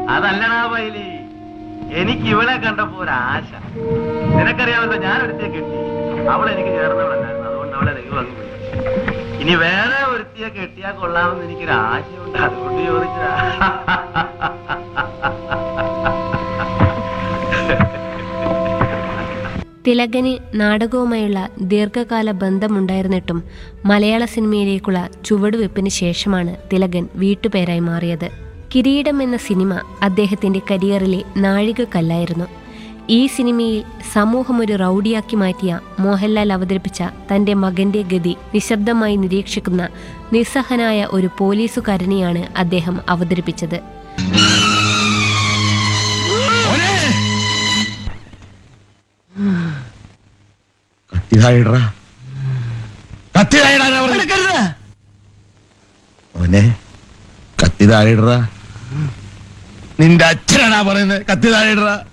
അതല്ലടാ പൈലി എനിക്ക് ഇവളെ കണ്ടപ്പോ ഒരു ആശ നിനക്കറിയാമല്ലോ ഞാൻ ഒരുത്തിയെ കിട്ടി അവൾ എനിക്ക് ചേർന്നവളല്ലായിരുന്നു അതുകൊണ്ട് അവളെ ദൈവം അങ്ങ് വിളിച്ചു ഇനി വേറെ ഒരുത്തിയെ കെട്ടിയാ കൊള്ളാമെന്ന് എനിക്കൊരു ആശയുണ്ട് അതുകൊണ്ട് ചോദിച്ചതാ തിലകന് നാടകവുമായുള്ള ദീർഘകാല ബന്ധമുണ്ടായിരുന്നിട്ടും മലയാള സിനിമയിലേക്കുള്ള ചുവടുവെപ്പിന് ശേഷമാണ് തിലകൻ വീട്ടുപേരായി മാറിയത് കിരീടം എന്ന സിനിമ അദ്ദേഹത്തിന്റെ കരിയറിലെ നാഴികക്കല്ലായിരുന്നു ഈ സിനിമയിൽ സമൂഹം ഒരു റൗഡിയാക്കി മാറ്റിയ മോഹൻലാൽ അവതരിപ്പിച്ച തന്റെ മകന്റെ ഗതി നിശബ്ദമായി നിരീക്ഷിക്കുന്ന നിസ്സഹനായ ഒരു പോലീസുകാരനെയാണ് അദ്ദേഹം അവതരിപ്പിച്ചത് കത്തി താഴെടാ കത്തി താഴെടാ മോനെ കത്തി താഴെടാ നിന്റെ അച്ഛനാണാ പറയുന്നത് കത്തി താഴെടാ